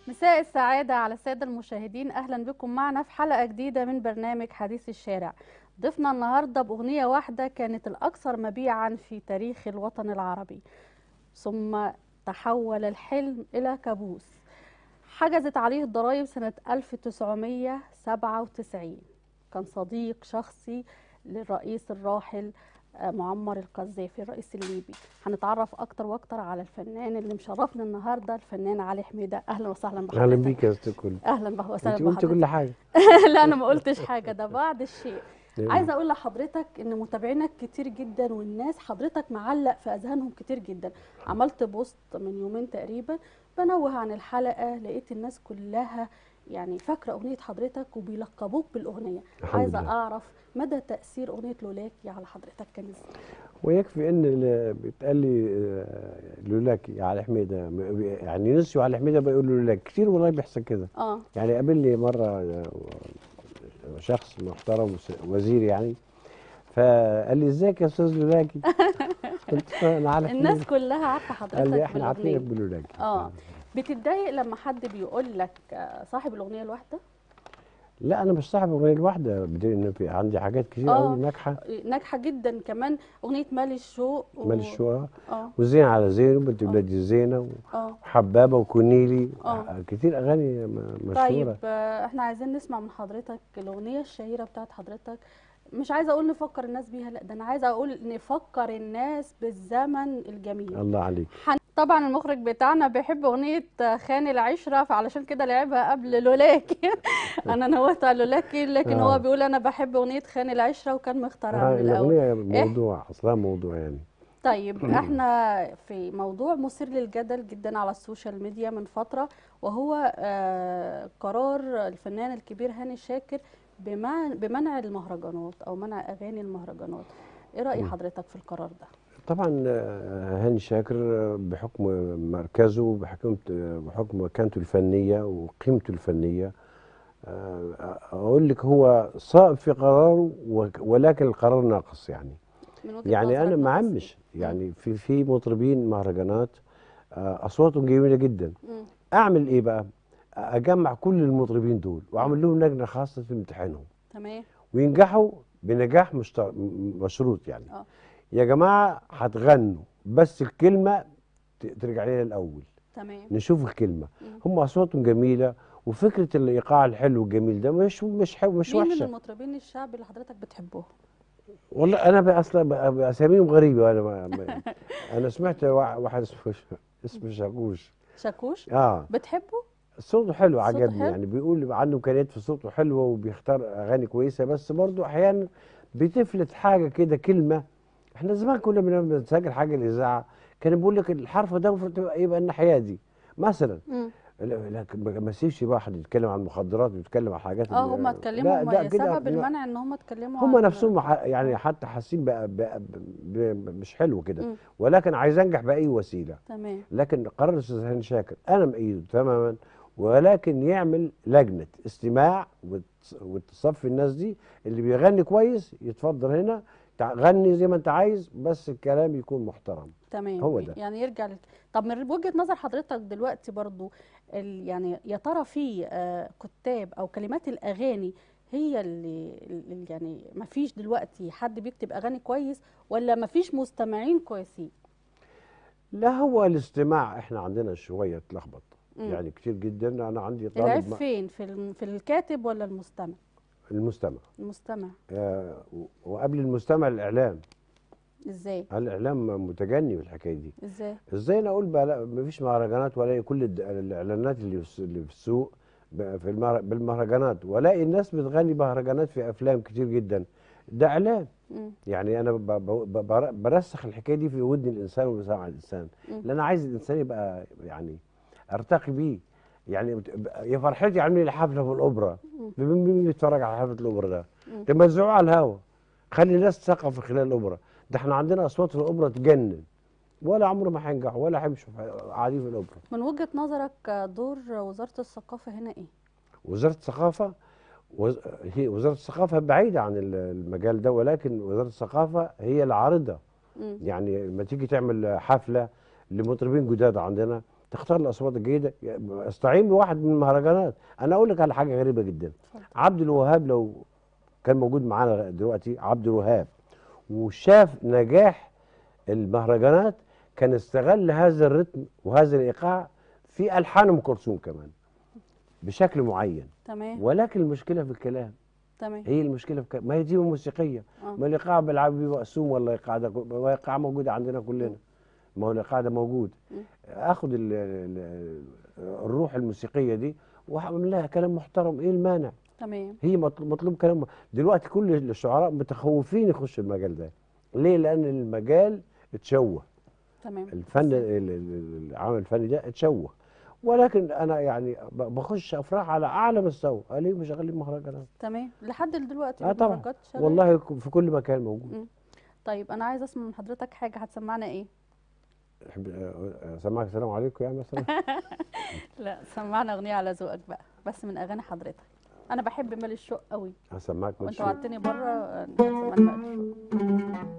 مساء السعادة على السادة المشاهدين أهلا بكم معنا في حلقة جديدة من برنامج حديث الشارع ضفنا النهاردة بأغنية واحدة كانت الأكثر مبيعا في تاريخ الوطن العربي ثم تحول الحلم إلى كابوس حجزت عليه الضرائب سنة 1997 كان صديق شخصي للرئيس الراحل آه، معمر القذافي الرئيس الليبي هنتعرف اكتر واكتر على الفنان اللي مشرفنا النهارده الفنان علي حميده اهلا وسهلا بحضرتك اهلا بيك يا ست الكل اهلا بك وسهلا انت قلت بحضرتك كل حاجه لا انا ما قلتش حاجه ده بعض الشيء أيوة. عايزه اقول لحضرتك ان متابعينك كتير جدا والناس حضرتك معلق في اذهانهم كتير جدا عملت بوست من يومين تقريبا بنوه عن الحلقه لقيت الناس كلها يعني فاكره اغنيه حضرتك وبيلقبوك بالاغنيه الحمد عايزه لله. اعرف مدى تاثير اغنيه لولاكي على حضرتك كان ازاي ويكفي ان ال- بيتقال لي آه، لولاك يا علي حميده م- يعني نسيوا علي حميده بيقولوا لولاك كتير والله بيحصل كده اه يعني قابلني مره آه، شخص محترم وس- وزير يعني فقال لي ازيك يا استاذ لولاكي قلت له انا علي الناس حميده كلها عارفه حضرتك قال لي احنا بالأغنية. عارفينك بلولاكي اه بتتضايق لما حد بيقول لك آه، صاحب الاغنيه الواحده لا انا مش صاحب اغنيه الواحده بدليل ان في عندي حاجات كتير آه. قوي ناجحه ناجحه جدا كمان اغنيه مال الشوق و- مال الشقه اه وزين على زين وبنت ولادي زينه اه وحبابه وكونيلي آه. كتير اغاني م- مشهوره طيب آه، احنا عايزين نسمع من حضرتك الاغنيه الشهيره بتاعت حضرتك مش عايزه اقول نفكر الناس بيها لا ده انا عايزه اقول نفكر الناس بالزمن الجميل الله عليك حن- طبعا المخرج بتاعنا بيحب اغنيه خان العشره فعلشان كده لعبها قبل لولاكي انا نوهت على لولاكي لكن آه. هو بيقول انا بحب اغنيه خان العشره وكان مختارها آه من الاول الاغنيه موضوع اصلا موضوع يعني طيب احنا في موضوع مثير للجدل جدا على السوشيال ميديا من فترة وهو آه، قرار الفنان الكبير هاني شاكر بمع- بمنع المهرجانات او منع اغاني المهرجانات ايه رأي مم. حضرتك في القرار ده طبعا آه، هاني شاكر آه، بحكم مركزه بحكم بحكم مكانته الفنيه وقيمته الفنيه آه، اقول لك هو صائب في قراره وك- ولكن القرار ناقص يعني من وجهة يعني انا نظرك ما ناقص عمش يعني في في مطربين مهرجانات آه، اصواتهم جميله جدا إيه؟ مم. اعمل ايه بقى اجمع كل المطربين دول واعمل لهم لجنه خاصه تمتحنهم تمام وينجحوا بنجاح مشتر... م- مشروط يعني اه يا جماعه هتغنوا بس الكلمه ت- ترجع لنا الاول تمام نشوف الكلمه مم. هم اصواتهم جميله وفكره الايقاع الحلو الجميل ده مش مش حلو مش مين من وحشه المطربين الشعب اللي حضرتك بتحبهم والله انا بقى اصلا بقى- بقى اساميهم غريبه انا ما ما انا سمعت وا- واحد اسمه ش- اسمه شاكوش شاكوش اه بتحبه صوته حلو صوته عجبني حلو؟ يعني بيقول عنده امكانيات في صوته حلوه وبيختار اغاني كويسه بس برضه احيانا بتفلت حاجه كده كلمه احنا زمان كنا بن- بنسجل حاجه الاذاعه كان بيقول لك الحرف ده المفروض تبقى يبقى الناحيه دي مثلا مم. لا- لكن ما ما سيبش بقى حد يتكلم عن المخدرات ويتكلم عن حاجات اه اللي- هم لا، اتكلموا ده ما كده سبب لا. المنع ان هم اتكلموا هم عن- نفسهم ح- يعني حتى حاسين بقى, بقى ب- ب- مش حلو كده مم. ولكن عايز انجح باي وسيله تمام لكن قرار الاستاذ هاني شاكر انا مأيده تماما ولكن يعمل لجنه استماع وت- وتصفي الناس دي اللي بيغني كويس يتفضل هنا تع- غني زي ما انت عايز بس الكلام يكون محترم تمام هو ده. يعني يرجع لك طب من وجهة نظر حضرتك دلوقتي برضو ال... يعني يا ترى في آه، كتاب او كلمات الاغاني هي اللي اللي يعني ما فيش دلوقتي حد بيكتب اغاني كويس ولا ما فيش مستمعين كويسين لا هو الاستماع احنا عندنا شويه اتلخبط مم. يعني كتير جدا انا عندي العيب طالب م- فين في الم... في الكاتب ولا المستمع المستمع المستمع آه و- وقبل المستمع الاعلام ازاي الاعلام متجني بالحكايه دي ازاي ازاي انا اقول بقى لا مفيش مهرجانات ولا كل الد- الاعلانات اللي في الس- اللي في السوق ب- في المهر- بالمهرجانات والاقي الناس بتغني مهرجانات في افلام كتير جدا ده اعلان مم. يعني انا ب- ب- ب- بر- برسخ الحكايه دي في ودن الانسان وسمع الانسان مم. لان انا عايز الانسان يبقى يعني ارتقي بيه يعني بت- ب- يا فرحتي اعملي لي حفله في الاوبرا مم. مين مين بيتفرج على حفله الاوبرا ده؟ مم. طب ما تذيعوه على الهوا خلي الناس تثقف في خلال الاوبرا ده احنا عندنا اصوات في الاوبرا تجنن ولا عمره ما هينجحوا ولا هيمشوا في- قاعدين في الاوبرا من وجهة نظرك آه، دور وزارة الثقافة هنا ايه وزاره الثقافه وز... هي وزاره الثقافه بعيده عن ال- المجال ده ولكن وزاره الثقافه هي العارضه مم. يعني لما تيجي تعمل حفله لمطربين جداد عندنا تختار الاصوات الجيده استعين بواحد من المهرجانات انا اقول لك على حاجه غريبه جدا اتفضل. عبد الوهاب لو كان موجود معانا دلوقتي عبد الوهاب وشاف نجاح المهرجانات كان استغل هذا الرتم وهذا الايقاع في الحان ام كلثوم كمان بشكل معين تمام ولكن المشكله في الكلام تمام هي المشكله في الكلام ما هي دي موسيقيه اه ما الايقاع بالعربي مقسوم ولا الايقاع ده ما هو الايقاع موجود عندنا كلنا ما هو الايقاع ده موجود مم. اخد ال- ال- الروح الموسيقيه دي واعمل لها كلام محترم ايه المانع تمام هي مطلوب, مطلوب كلام دلوقتي كل الشعراء متخوفين يخشوا المجال ده ليه لان المجال اتشوه تمام الفن بس- ال- ال- العمل الفني ده اتشوه ولكن انا يعني ب- بخش افراح على اعلى مستوى ليه مش شغالين مهرجانات تمام لحد دلوقتي اه طبعا المهرجانات شغالة. والله ك- في كل مكان موجود طيب انا عايزه اسمع من حضرتك حاجه هتسمعنا ايه أحب أ- اسمعك السلام عليكم يعني مثلا لا سمعنا اغنيه على ذوقك بقى بس من اغاني حضرتك انا بحب مال الشوق قوي هسمعك من وانت شوق وعدتني بره آه، هتسمعني مال الشوق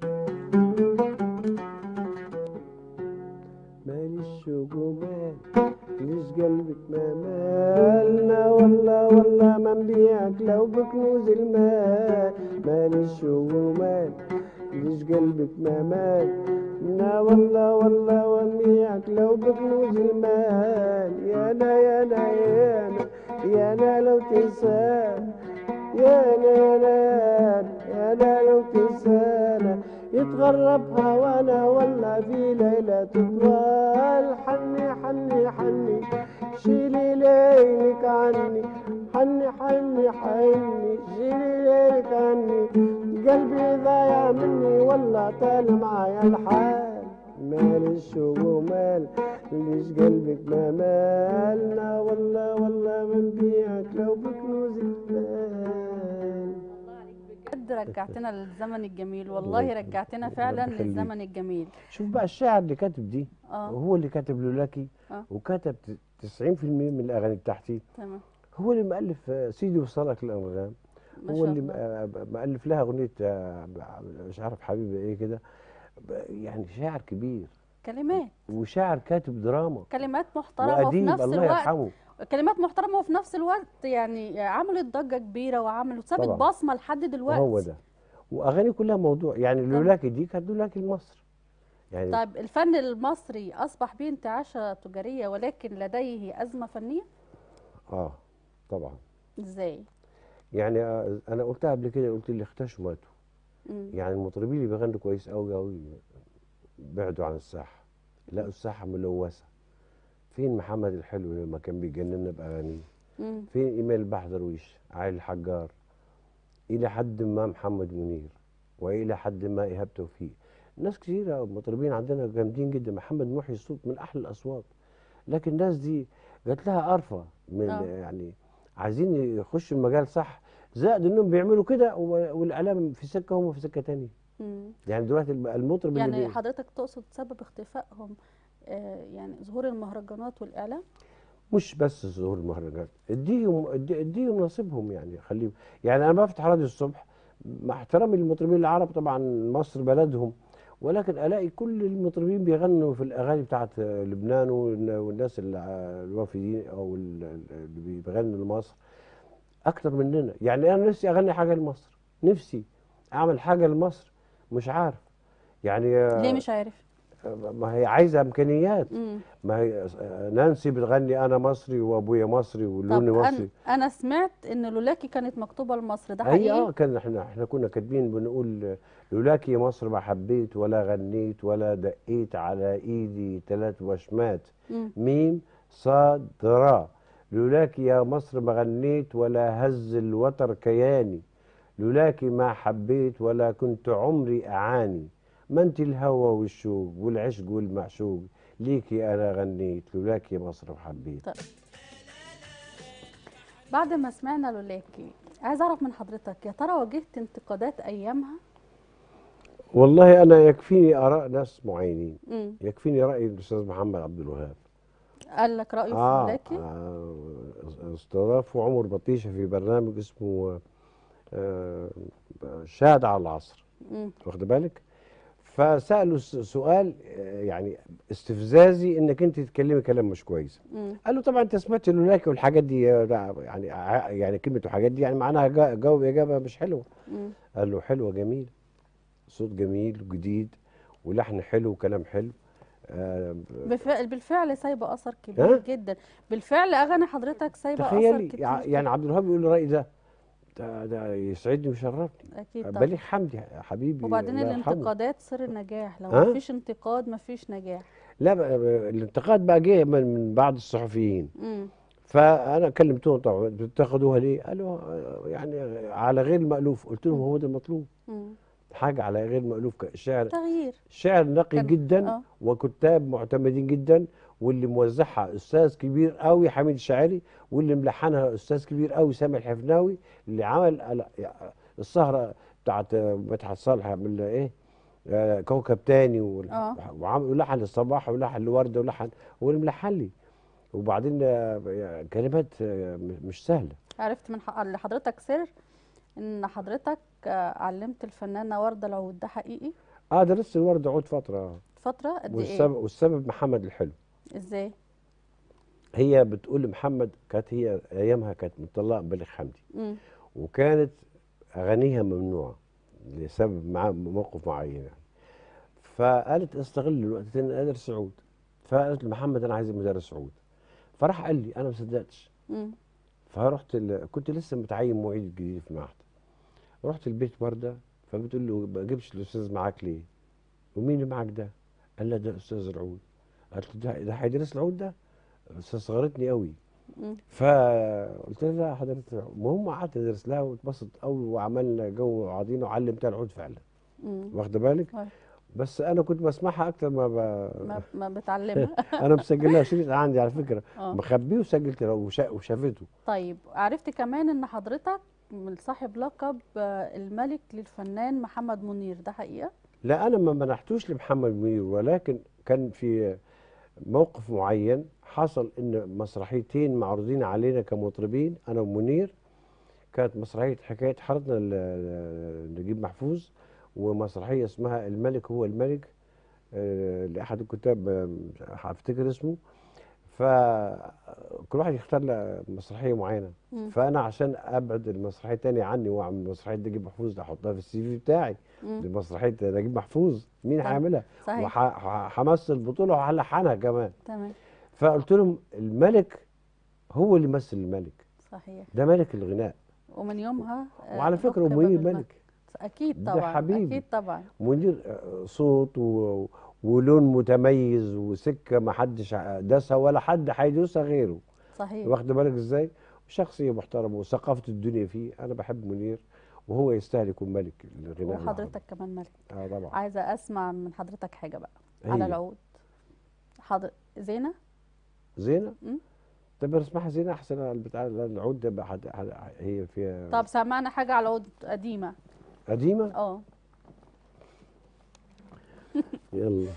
مال الشوق ومال ليش قلبك ما مالنا والله والله ما نبيعك لو بكنوز المال مال الشوق ومال ليش قلبك ما مال نا والله والله ونبيعك لو بكنوز المال يا انا يا انا يا انا يا انا لو تنساه يا انا يا انا يا انا لو تنسانا يتغرب هوانا ولا في ليلة تطوال حني حني حني شيلي ليلك عني حني حني حني شيلي ليلك عني قلبي ضايع مني والله طال معايا الحال مال الشوق ومال ليش قلبك ما مالنا والله والله ما نبيعك لو بكنوز المال بجد رجعتنا للزمن الجميل الله والله يخليك. رجعتنا الله فعلا يخليك. للزمن الجميل شوف بقى الشاعر اللي كاتب دي اه هو اللي كاتب لولاكي آه. وكتب ت- 90% من الاغاني بتاعتي تمام هو اللي مؤلف آه، سيدي وصلك للانغام ما هو شاء اللي الله آه، مؤلف لها اغنيه آه، مش عارف حبيبي ايه كده ب- يعني شاعر كبير كلمات وشاعر كاتب دراما كلمات محترمه وفي واديب نفس الله الوقت يرحمه كلمات محترمه وفي نفس الوقت يعني عملت ضجه كبيره وعملت وسابت طبعاً. بصمه لحد دلوقتي هو ده واغاني كلها موضوع يعني طبعاً. لولاكي دي كانت لولاكي لمصر يعني طيب الفن المصري اصبح به انتعاشه تجاريه ولكن لديه ازمه فنيه اه طبعا ازاي يعني آه، انا قلتها قبل كده قلت اللي اختشوا ماتوا مم. يعني المطربين اللي بيغنوا كويس قوي قوي بعدوا عن الساحه لقوا الساحه ملوثه فين محمد الحلو لما كان بيجننا باغانيه مم. فين ايمال بحدرويش علي الحجار الى حد ما محمد منير والى حد ما ايهاب توفيق ناس كتيره مطربين عندنا جامدين جدا محمد محي الصوت من احلى الاصوات لكن الناس دي جات لها قرفه من آه. يعني عايزين يخشوا المجال صح زائد انهم بيعملوا كده و- والاعلام في سكه هم في سكه تانية مم. يعني دلوقتي الم- المطرب اللي يعني بي- حضرتك تقصد سبب اختفائهم آه يعني ظهور المهرجانات والاعلام مش بس ظهور المهرجانات اديهم ادي- اديهم نصيبهم يعني خليهم يعني انا بفتح راديو الصبح مع احترامي للمطربين العرب طبعا مصر بلدهم ولكن الاقي كل المطربين بيغنوا في الاغاني بتاعت لبنان والن- والناس ال- الوافدين او ال- اللي بيغنوا لمصر اكتر مننا يعني انا نفسي اغني حاجه لمصر نفسي اعمل حاجه لمصر مش عارف يعني ليه مش عارف ما هي عايزه امكانيات مم. ما هي نانسي بتغني انا مصري وابويا مصري طب ولوني أنا, مصري انا سمعت ان لولاكي كانت مكتوبه لمصر ده هي حقيقي اه كان احنا احنا كنا كاتبين بنقول لولاك يا مصر ما حبيت ولا غنيت ولا دقيت على ايدي ثلاث وشمات مم. ميم صاد را لولاك يا مصر ما غنيت ولا هز الوتر كياني لولاك ما حبيت ولا كنت عمري اعاني ما انت الهوى والشوق والعشق والمعشوق ليكي انا غنيت لولاك يا مصر ما حبيت بعد ما سمعنا لولاكي عايز اعرف من حضرتك يا ترى واجهت انتقادات ايامها والله انا يكفيني اراء ناس معينين مم. يكفيني راي الاستاذ محمد عبد الوهاب قال لك رايه في اه لولاكي آه، استضافوا عمر بطيشه في برنامج اسمه آه، شاهد على العصر مم. واخد بالك فسالوا س- سؤال آه، يعني استفزازي انك انت تتكلمي كلام مش كويس مم. قال له طبعا انت سمعت الولاكه والحاجات دي آه، ده يعني ع- يعني كلمه الحاجات دي يعني معناها جا- جاوب اجابه مش حلوه مم. قال له حلوه جميل صوت جميل وجديد ولحن حلو وكلام حلو آه، بف- بالفعل سايبه اثر كبير ها؟ جدا بالفعل اغاني حضرتك سايبه اثر تخيلي كتير يع- يعني عبد الوهاب يقول الراي ده ده, ده يسعدني ويشرفني اكيد طبعا بليغ حمدي يا حبيبي وبعدين الله يرحمه. الانتقادات سر النجاح لو ها؟ مفيش انتقاد مفيش نجاح لا بقى- بقى الانتقاد بقى جه من, من بعض الصحفيين مم. فانا كلمتهم طبعا بتاخدوها ليه؟ قالوا آه، يعني على غير المألوف قلت لهم هو ده المطلوب مم. حاجه على غير المألوف ك- شعر تغيير شعر نقي كان- جدا آه. وكتاب معتمدين جدا واللي موزعها استاذ كبير قوي حميد الشاعري واللي ملحنها استاذ كبير قوي سامي الحفناوي اللي عمل ال- السهره بتاعت مدحت صالح عمل ايه آه، كوكب تاني وال- آه. وعمل ولحن الصباح ولحن لورده ولحن هو اللي ملحن لي وبعدين آه، كلمات آه، مش سهله عرفت من ح- لحضرتك سر ان حضرتك آه، علمت الفنانه ورده العود ده حقيقي اه درست الورد عود فتره فتره قد ايه والسبب والسبب محمد الحلو ازاي هي بتقول لمحمد كانت هي ايامها كانت مطلقه بليغ حمدي مم. وكانت اغانيها ممنوعه لسبب مع موقف معين يعني فقالت استغل الوقت ده إن ادرس عود فقالت لمحمد انا عايز مدرس عود فراح قال لي انا ما صدقتش مم. فرحت ال... كنت لسه متعين معيد جديد في معهد رحت البيت ورده فبتقول له ما جبش الاستاذ معاك ليه؟ ومين اللي معاك ده؟ قال لها ده استاذ العود قالت له ده ده هيدرس العود ده؟ استصغرتني قوي مم. فقلت لها لا حضرتك المهم قعدت ادرس لها واتبسط قوي وعملنا جو وقاعدين وعلمتها العود فعلا مم. واخده بالك أيوة. بس انا كنت بسمعها اكتر ما, ب... ما ما بتعلمها انا مسجلها شريط عندي على فكره اه مخبيه وسجلت له وشا... وشافته طيب عرفت كمان ان حضرتك من صاحب لقب آه، الملك للفنان محمد منير ده حقيقه لا انا ما منحتوش لمحمد منير ولكن كان في موقف معين حصل ان مسرحيتين معروضين علينا كمطربين انا ومنير كانت مسرحيه حكايه حارتنا ل- ل- نجيب محفوظ ومسرحيه اسمها الملك هو الملك آه، لاحد الكتاب آه، مش هفتكر اسمه فكل واحد يختار له مسرحيه معينه مم. فانا عشان ابعد المسرحيه الثانيه عني واعمل مسرحيه نجيب محفوظ احطها في السي في بتاعي مم. دي مسرحيه نجيب محفوظ مين تمام. هيعملها صحيح وهمثل البطوله وهلحنها كمان تمام فقلت لهم الملك هو اللي يمثل الملك صحيح ده ملك الغناء ومن يومها آه، وعلى فكره لقب منير بالملك. ملك اكيد ده طبعا حبيبي. اكيد طبعا منير آه، صوت و... ولون متميز وسكه ما حدش داسها ولا حد هيدوسها غيره صحيح واخد بالك ازاي شخصيه محترمه وثقافه الدنيا فيه انا بحب منير وهو يستاهل يكون ملك الغناء العربي. وحضرتك كمان ملك اه طبعا عايزه اسمع من حضرتك حاجه بقى على هي. العود حاضر زينه زينه مم. طب اسمعها زينه احسن البتاع العود ده بقى حد... حد... هي فيها طب سمعنا حاجه على العود قديمه قديمه اه يلا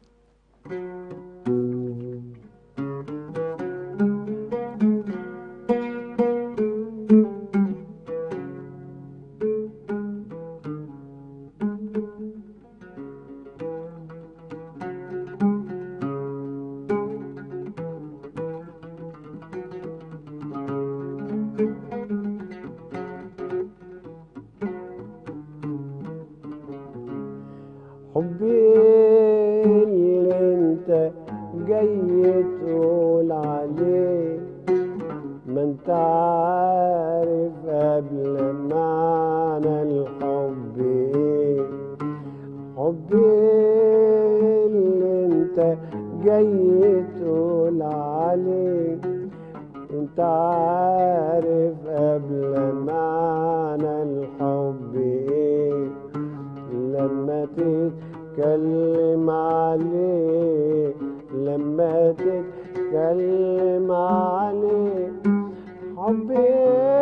حبي اللي انت جاي تقول عليه ما انت عارف قبل معنى الحب ايه حبي اللي انت جاي تقول عليه انت عارف قبل معنى الحب ايه لما تتكلم عليه لما تتكلم عليه حبي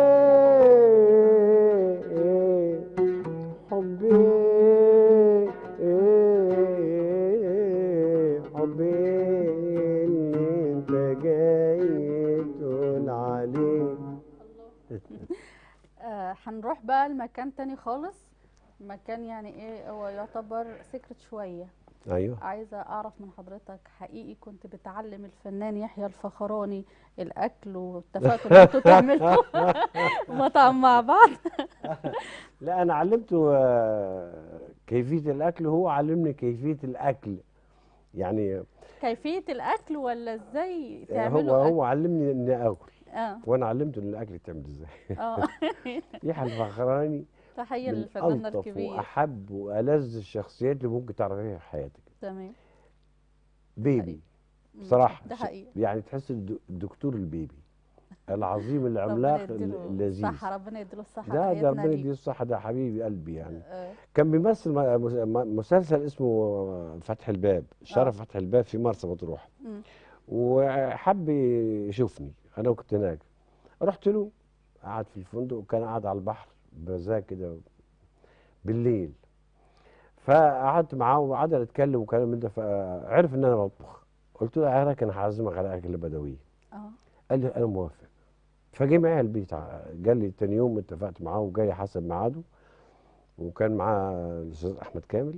حبي حبي اللي انت جاي تقول عليه آه، هنروح بقى لمكان تاني خالص مكان يعني ايه هو يعتبر سكرت شويه ايوه عايزه اعرف من حضرتك حقيقي كنت بتعلم الفنان يحيى الفخراني الاكل واتفقتوا ان انتوا تعملوا مطعم مع بعض لا انا علمته آه، كيفيه الاكل وهو علمني كيفيه الاكل يعني كيفيه الاكل ولا ازاي هو تعملوا هو علمني اني اكل اه وانا علمته ان الاكل يتعمل ازاي اه يحيى الفخراني تحيه من للفنان الطف الكبير واحب والذ الشخصيات اللي ممكن تعرفيها في حياتك تمام بيبي مم. بصراحه ده ش- حقيقي يعني تحس الد- الدكتور البيبي العظيم ربنا العملاق يديله اللذيذ الصحه ربنا يديله الصحه ده ده تحياتنا ربنا ليه يديه الصحة ده حبيبي قلبي يعني آه، كان بيمثل م- مس- م- مسلسل اسمه فتح الباب شرف فتح الباب في مرسى مطروح مم. وحب يشوفني انا كنت هناك رحت له قعد في الفندق وكان قاعد على البحر بمزاج كده بالليل فقعدت معاه وقعدنا نتكلم وكلام من ده فعرف ان انا بطبخ قلت له يا راجل انا هعزمك على اكل بدوي اه قال لي انا موافق فجه معايا البيت ع- قال لي تاني يوم اتفقت معاه وجاي حسب ميعاده وكان معاه الاستاذ احمد كامل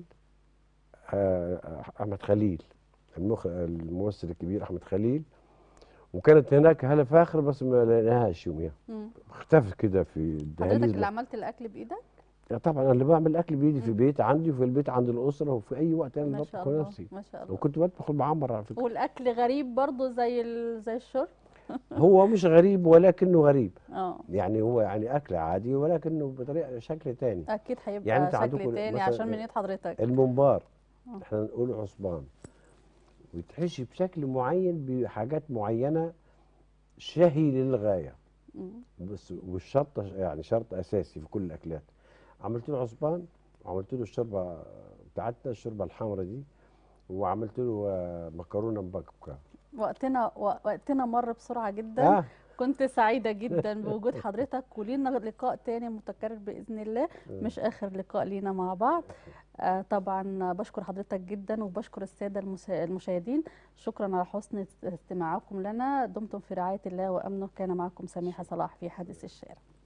آه، احمد خليل المخ... الممثل الكبير احمد خليل وكانت هناك هلا فاخر بس ما لقيناهاش يوميها مم. اختفت كده في حضرتك الدهاليز اللي عملت الاكل بايدك طبعا انا اللي بعمل الاكل بايدي في مم. البيت عندي وفي البيت عند الاسره وفي اي وقت انا ما اللي شاء بطبخ الله نفسي ما شاء الله وكنت بطبخ المعمر على فكره والاكل غريب برضو زي ال... زي الشرب هو مش غريب ولكنه غريب اه يعني هو يعني اكل عادي ولكنه بطريقه شكل تاني اكيد هيبقى يعني انت شكل عندكم تاني مثلا عشان من ايد حضرتك الممبار آه. احنا نقول عصبان ويتحشي بشكل معين بحاجات معينه شهي للغايه مم. بس والشطه يعني شرط اساسي في كل الاكلات عملت له عصبان وعملت له الشوربه بتاعتنا الشوربه الحمراء دي وعملت له آه، مكرونه مبكبكه وقتنا و- وقتنا مر بسرعة جدا اه كنت سعيدة جدا بوجود حضرتك ولينا لقاء تاني متكرر بإذن الله مش آخر لقاء لينا مع بعض آه طبعا بشكر حضرتك جدا وبشكر السادة المسا- المشاهدين شكرا على حسن استماعكم لنا دمتم في رعاية الله وأمنه كان معكم سميحة صلاح في حديث الشارع